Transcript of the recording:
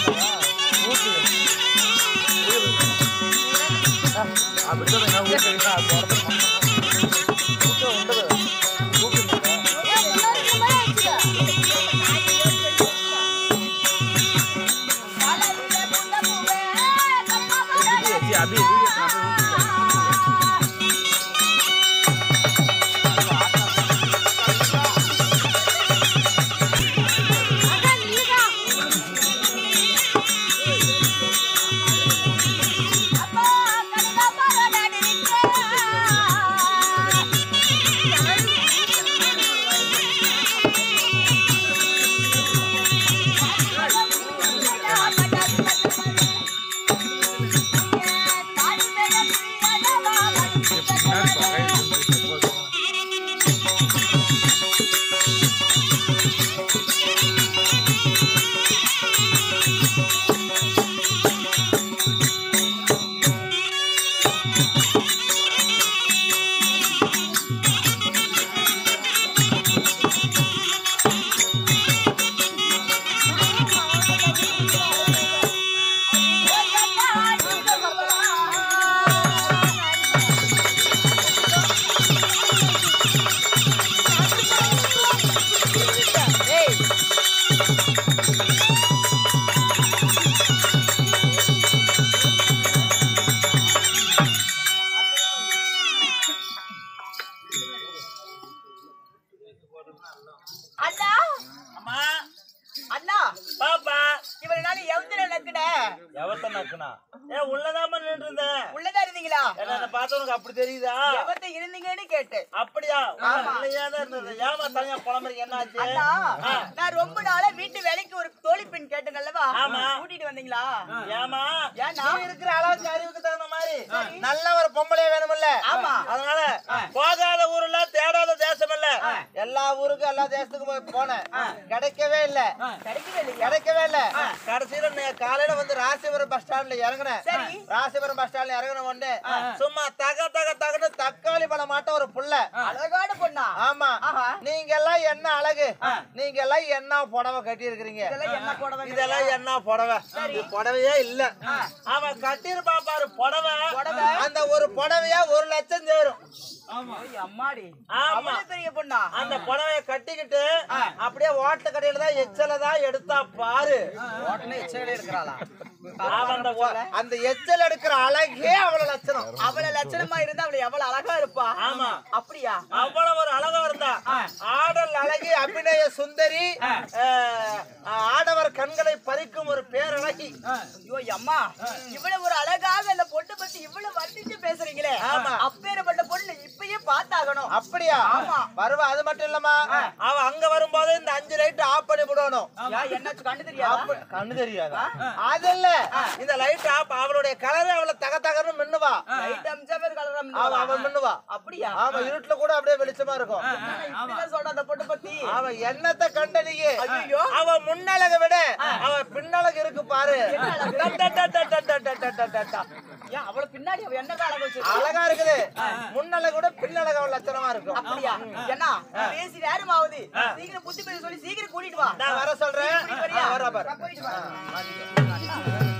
அண்ணா அம்மா அண்ணா பாப்பா இவ்வளவு நாள் எவ்வளவு நடக்குட எவத்த நக்குனா ஏ உள்ளதாம நின்று இருந்தேன் உள்ளதா இருந்தீங்களா என்ன என்னை பார்த்து உனக்கு அப்படி தெரியுதா எவத்த இருந்தீங்கன்னு கேட்டேன் அப்படியா இல்லையா தான் இருந்தது ஏமா தனியா புலம்புறீங்க என்ன ஆச்சு அண்ணா ஆ. நான் ரொம்ப நாளா வீட்டு வேலைக்கு ஒரு தோழி பெண் கேட்டேன் அல்லவா ஆமா. கூட்டிட்டு வந்தீங்களா ஏமா ஏன்னா? நீ இருக்கிற அளவுக்கு அறிவுக்கு தகுந்த மாதிரி நல்ல ஒரு பொம்பளை வேணும்ல ஆமா. அதனால போகாத ஊர்ல தேடாத தேசம் இல்ல எல்லா ஊருக்கும் எல்லா தேசத்துக்கும் போய் போனேன் கிடைக்கவே இல்ல கிடைக்கவே இல்லையா கிடைக்கவே இல்ல கடைசியில நே- காலையில வந்து ராசிபுரம் பஸ் ஸ்டாண்ட்ல இறங்குனேன் சரி. ராசிபுரம் பஸ் ஸ்டாண்ட்ல இறங்குன உடனே சும்மா தக தக தகன்னு தக்காளி பழம் மாட்ட ஒரு புள்ள அழகான பொண்ணா ஆமா ஆஹா. நீங்க எல்லாம் என்ன அழகு நீங்க எல்லாம் என்ன புடவை கட்டி இருக்கிறீங்க இதெல்லாம் என்ன புடவை இதெல்லாம் என்ன புடவை இது புடவையே இல்ல அவன் கட்டிருப்பான் பாரு புடவை புடவை. அந்த ஒரு புடவையா ஒரு லட்சம் சேரும் ஐய், அம்மாடி ஆமா. அவ்வளவு பெரிய பொண்ணா அந்த புடவைய கட்டிக்கிட்டு அப்படியே ஓட்ட கடையில தான் எச்சல தான் எடுத்தா பாரு உடனே எச்சரிக்கை இருக்கிறாளா அவன் அந்த ஒ- அந்த எச்சல் எடுக்கிற அழகே அவ்வளவு லட்சணம் அவள லட்சணமா இருந்தா அவள எவ்வளவு அழகா இருப்பா ஆமா அப்படியா அவ்வளவு ஒரு அழகா இருந்தா ஆடல் அழகி அபிநய சுந்தரி அஹ், ஆடவர் கண்களை பறிக்கும் ஒரு பேரழகி ஐயோ அம்மா இவ்வளவு ஒரு அழகாக அந்த பொண்ணு பத்தி இவ்வளவு வர்ணிச்சு பேசுறீங்களே ஆமா. அப்பேற்பட்ட பொண்ணு இப்பயே பார்த்தாகணும் அப்படியா ஆமா. வருவா அது மட்டும் இல்லம்மா அவ அங்க வரும்போது இந்த அஞ்சு லைட் ஆஃப் பண்ணி விடணும் ஏன் என்னாச்சு கண்டு தெரியாதா அப்ப- கண்ணு தெரியாதா அது இல்ல இந்த லைட் ஆஃப் அவளுடைய கலர் அவள தக தகன்னு மின்னுவா லைட் அம்சா பேர் கலரம் அவ அவ மின்னுவா அப்படியா ஆமா இருட்டுல கூட அப்படியே வெளிச்சமா இருக்கும் இப்படிதான் சொல்ற அந்த பொண்ணு பத்தி அவ என்னத்த கண்ட நீங்க ஐயோ அவ முன்னழக விட அவ பின்னழகு இருக்கு பாரு டட் டட் டட் டட் டட் டட் டட் டட் டட். ஏன் அவள பின்னாடி அவ என்ன அழகு வச்சு அழகா இருக்குது முன்னழக விட பின்னழகு அவள் லட்சணமா இருக்கும் அப்படியா என்ன பேசி நேரம் ஆகுது சீக்கிரம் புத்தி பேச சொல்லி சீக்கிரம் கூட்டிட்டு வா நான் வர சொல்றேன் கூட்டிட்டு வரியா? நான் வர பாரு நான் போயிட்டு வரேன்.